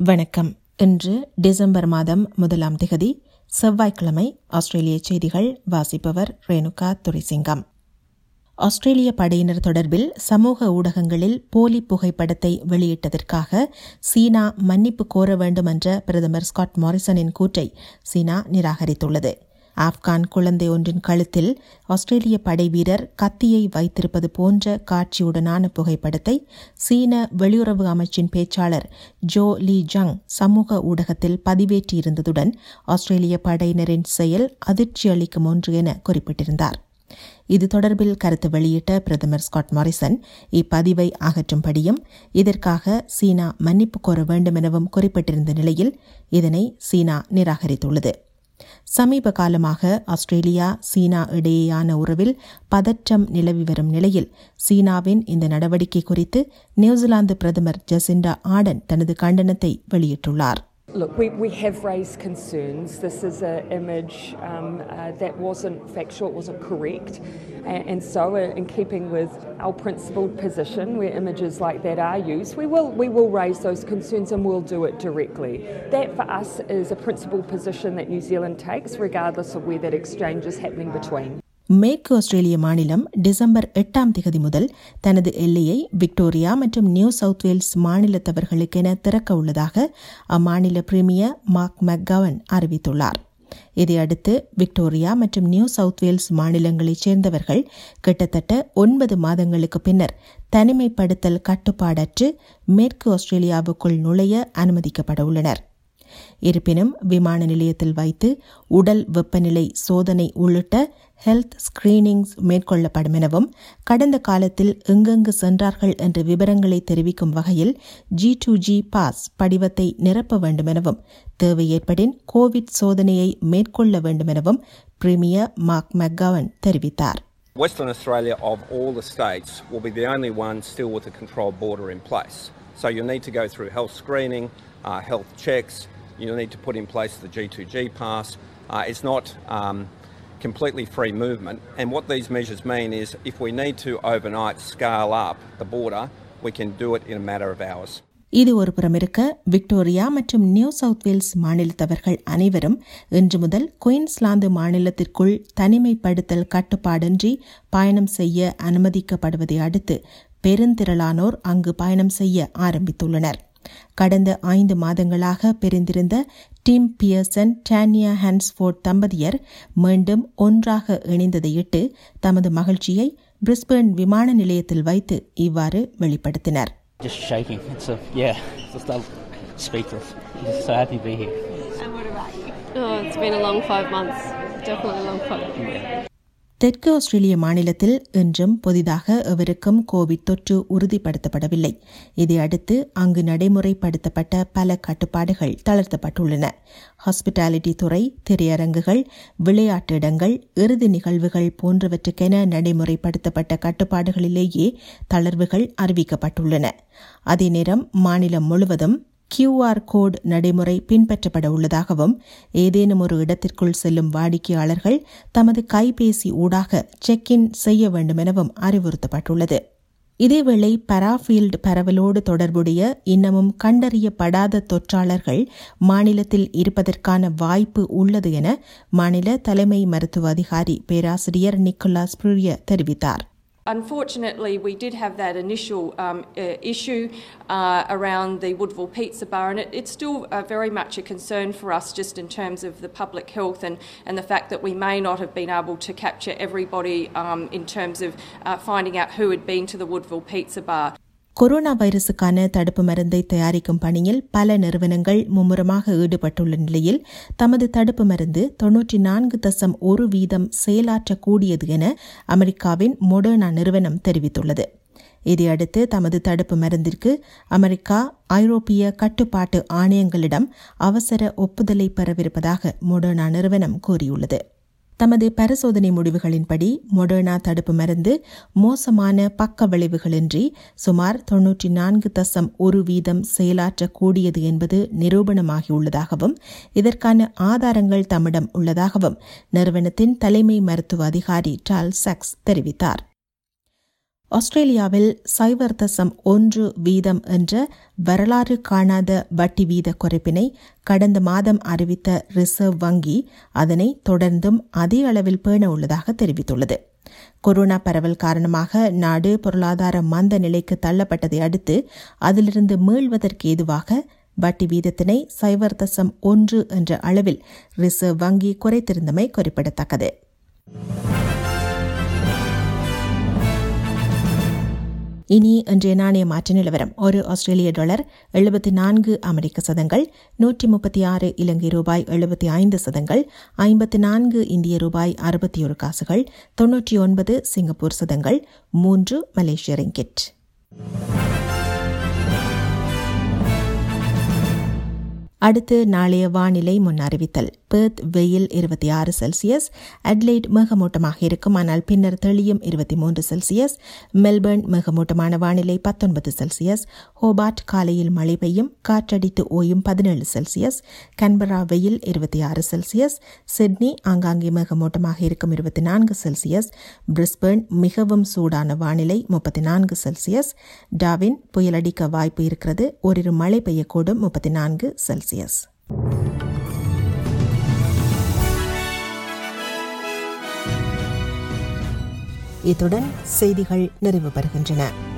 வணக்கம் இன்று டிசம்பர் மாதம் முதலாம் திகதி செவ்வாய்க்கிழமை ஆஸ்திரேலிய செய்திகள் வாசிப்பவர் ரேணுகா துரைசிங்கம் ஆஸ்திரேலிய படையினர் தொடர்பில் சமூக ஊடகங்களில் போலி புகைப்படத்தை வெளியிட்டதற்காக சீனா மன்னிப்பு கோர வேண்டும் என்ற பிரதமர் ஸ்காட் மாரிசனின் கூற்றை சீனா நிராகரித்துள்ளது ஆப்கான் குழந்தை ஒன்றின் கழுத்தில் ஆஸ்திரேலிய படை வீரர் கத்தியை வைத்திருப்பது போன்ற காட்சியுடனான புகைப்படத்தை சீன வெளியுறவு அமைச்சின் பேச்சாளர் ஜோ லீ ஜங் சமூக ஊடகத்தில் பதிவேற்றியிருந்ததுடன் ஆஸ்திரேலிய படையினரின் செயல் அதிர்ச்சி அளிக்கும் ஒன்று என குறிப்பிட்டிருந்தார் இது தொடர்பில் கருத்து வெளியிட்ட பிரதமர் ஸ்காட் மாரிசன் இப்பதிவை அகற்றும்படியும் இதற்காக சீனா மன்னிப்பு கோர வேண்டும் எனவும் குறிப்பிட்டிருந்த நிலையில் இதனை சீனா நிராகரித்துள்ளது சமீப காலமாக ஆஸ்திரேலியா சீனா இடையேயான உறவில் பதற்றம் நிலவி வரும் நிலையில் சீனாவின் இந்த நடவடிக்கை குறித்து நியூசிலாந்து பிரதமர் ஜசிண்டா ஆடன் தனது கண்டனத்தை வெளியிட்டுள்ளார் Look, we, we have raised concerns. This is an image um, uh, that wasn't factual, it wasn't correct. And, and so, uh, in keeping with our principled position, where images like that are used, we will, we will raise those concerns and we'll do it directly. That for us is a principled position that New Zealand takes, regardless of where that exchange is happening between. மேற்கு ஆஸ்திரேலிய மாநிலம் December எட்டாம் திகதி முதல் தனது எல்லையை Victoria மற்றும் New South Wales மாநிலத்தவர்களுக்கென திறக்க உள்ளதாக அம்மாநில பிரீமியர் மார்க் மெக்கவன் அறிவித்துள்ளார் இதையடுத்து விக்டோரியா மற்றும் நியூ சவுத் வேல்ஸ் மாநிலங்களைச் சேர்ந்தவர்கள் கிட்டத்தட்ட ஒன்பது மாதங்களுக்கு பின்னர் தனிமைப்படுத்தல் கட்டுப்பாடற்று மேற்கு ஆஸ்திரேலியாவுக்குள் நுழைய அனுமதிக்கப்பட உள்ளனர் இருப்பினும் விமான நிலையத்தில் வைத்து உடல் வெப்பநிலை சோதனை உள்ளிட்ட ஹெல்த் ஸ்கிரீனிங்ஸ் மேற்கொள்ளப்படும் எனவும் கடந்த காலத்தில் எங்கெங்கு சென்றார்கள் என்ற விவரங்களை தெரிவிக்கும் வகையில் ஜி டு ஜி பாஸ் படிவத்தை நிரப்ப வேண்டும் எனவும் தேவை ஏற்படின் கோவிட் சோதனையை மேற்கொள்ள வேண்டும் எனவும் பிரீமியர் மார்க் மெக்கவன் தெரிவித்தார் Western Australia, of all the states, will be the only one still with a controlled border in place. So you'll need to go through health screening, uh, health checks, you'll need to put in place the G2G pass. Uh, it's not um, completely free movement. And what these measures mean is if we need to overnight scale up the border, we can do it in a matter of hours. இது ஒரு புறமிருக்க Victoria மற்றும் New South Wales மாநிலத்தவர்கள் அனைவரும் இன்று முதல் Queensland மாநிலத்திற்குள் தனிமைப்படுத்தல் கட்டுப்பாடின்றி பயணம் செய்ய அனுமதிக்கப்படுவதை அடுத்து பெருந்திரளானோர் அங்கு பயணம் செய்ய ஆரம்பித்துள்ளனர் கடந்த ஐந்து மாதங்களாக பிரிந்திருந்த டிம் பியர்சன் டானியா ஹான்ஸ்போர்ட் தம்பதியர் மீண்டும் ஒன்றாக இணைந்ததையிட்டு தமது மகிழ்ச்சியை பிரிஸ்பேர்ன் விமான நிலையத்தில் வைத்து இவ்வாறு வெளிப்படுத்தினர் Just shaking. It's a yeah, just uh, speechless. I'm just so happy to be here. And what about you? Oh, it's been a long five months. Definitely a long five months. தெற்கு ஆஸ்திரேலிய மாநிலத்தில் இன்றும் புதிதாக எவருக்கும் Covid தொற்று உறுதிப்படுத்தப்படவில்லை இதையடுத்து அங்கு நடைமுறைப்படுத்தப்பட்ட பல கட்டுப்பாடுகள் தளர்த்தப்பட்டுள்ளன ஹாஸ்பிட்டாலிட்டி துறை திரையரங்குகள் விளையாட்டு இடங்கள் இறுதி நிகழ்வுகள் போன்றவற்றுக்கென நடைமுறைப்படுத்தப்பட்ட கட்டுப்பாடுகளிலேயே தளர்வுகள் அறிவிக்கப்பட்டுள்ளன அதே நேரம் மாநிலம் முழுவதும் கியூஆர் கோட் நடைமுறை பின்பற்றப்பட உள்ளதாகவும் ஏதேனும் ஒரு இடத்திற்குள் செல்லும் வாடிக்கையாளர்கள் தமது கைபேசி ஊடாக செக் இன் செய்ய வேண்டும் எனவும் அறிவுறுத்தப்பட்டுள்ளது இதேவேளை பராஃபீல்டு பரவலோடு தொடர்புடைய இன்னமும் கண்டறியப்படாத தொற்றாளர்கள் மாநிலத்தில் இருப்பதற்கான வாய்ப்பு உள்ளது என மாநில தலைமை மருத்துவ அதிகாரி பேராசிரியர் நிக்கோலாஸ் புரிய தெரிவித்தார் Unfortunately, we did have that initial um, uh, issue uh, around the Woodville Pizza Bar, and it, it's still uh, very much a concern for us just in terms of the public health and, and the fact that we may not have been able to capture everybody um, in terms of uh, finding out who had been to the Woodville Pizza Bar. Corona வைரசுக்கான தடுப்பு மருந்தை தயாரிக்கும் பணியில் பல நிறுவனங்கள் மும்முரமாக ஈடுபட்டுள்ள நிலையில் தமது தடுப்பு மருந்து தொன்னூற்றி நான்கு தசம் ஒரு வீதம் செயலாற்றக்கூடியது என அமெரிக்காவின் மொடர்னா நிறுவனம் தெரிவித்துள்ளது இதையடுத்து தமது தடுப்பு மருந்திற்கு அமெரிக்கா ஐரோப்பிய கட்டுப்பாட்டு ஆணையங்களிடம் அவசர ஒப்புதலை பெறவிருப்பதாக மொடர்னா நிறுவனம் கூறியுள்ளது தமது பரிசோதனை முடிவுகளின்படி மொடர்னா தடுப்பு மருந்து மோசமான பக்க விளைவுகளின்றி சுமார் தொன்னூற்றி நான்கு தசம் ஒரு வீதம் செயலாற்றக்கூடியது என்பது நிரூபணமாகியுள்ளதாகவும் இதற்கான ஆதாரங்கள் தம்மிடம் உள்ளதாகவும் நிறுவனத்தின் தலைமை மருத்துவ அதிகாரி டால் சக்ஸ் தெரிவித்தார் ஆஸ்திரேலியாவில் சைவர் தசம் ஒன்று வீதம் என்ற வரலாறு காணாத வட்டி வீத குறைப்பினை கடந்த மாதம் அறிவித்த ரிசர்வ் வங்கி அதனை தொடர்ந்தும் அதே அளவில் பேண உள்ளதாக தெரிவித்துள்ளது கொரோனா பரவல் காரணமாக நாடு பொருளாதார மந்த நிலைக்கு தள்ளப்பட்டதை அடுத்து அதிலிருந்து மீள்வதற்கு ஏதுவாக வட்டி வீதத்தினை சைவர் தசம் ஒன்று என்ற அளவில் ரிசர்வ் வங்கி குறைத்திருந்தமை குறிப்பிடத்தக்கது இனி இன்றைய நாணய மாற்ற நிலவரம் ஒரு ஆஸ்திரேலிய டாலர் எழுபத்தி நான்கு அமெரிக்க சதங்கள் நூற்றி முப்பத்தி ஆறு இலங்கை ரூபாய் எழுபத்தி ஐந்து சதங்கள் ஐம்பத்தி நான்கு இந்திய ரூபாய் அறுபத்தி ஒரு காசுகள் தொன்னூற்றி ஒன்பது சிங்கப்பூர் சதங்கள் மூன்று மலேசிய ரிங்கிட் அடுத்து நாளைய வானிலை முன் அறிவித்தல் பெர்த் வெயில் இருபத்தி ஆறு செல்சியஸ் அட்லைட் மேகமூட்டமாக இருக்கும் ஆனால் பின்னர் தெளியும் இருபத்தி மூன்று செல்சியஸ் மெல்பர்ன் மேகமூட்டமான வானிலை பத்தொன்பது செல்சியஸ் ஹோபார்ட் காலையில் மழை பெய்யும் காற்றடித்து ஓயும் பதினேழு செல்சியஸ் கன்பரா வெயில் இருபத்தி ஆறு செல்சியஸ் சிட்னி ஆங்காங்கே மேகமூட்டமாக இருக்கும் இருபத்தி நான்கு செல்சியஸ் பிரிஸ்பர்ன் மிகவும் சூடான வானிலை முப்பத்தி நான்கு செல்சியஸ் டாவின் புயலடிக்க வாய்ப்பு இருக்கிறது ஓரிரு மழை பெய்யக்கூடும் முப்பத்தி நான்கு செல்சியஸ் இத்துடன் செய்திகள் நிறைவு பெறுகின்றன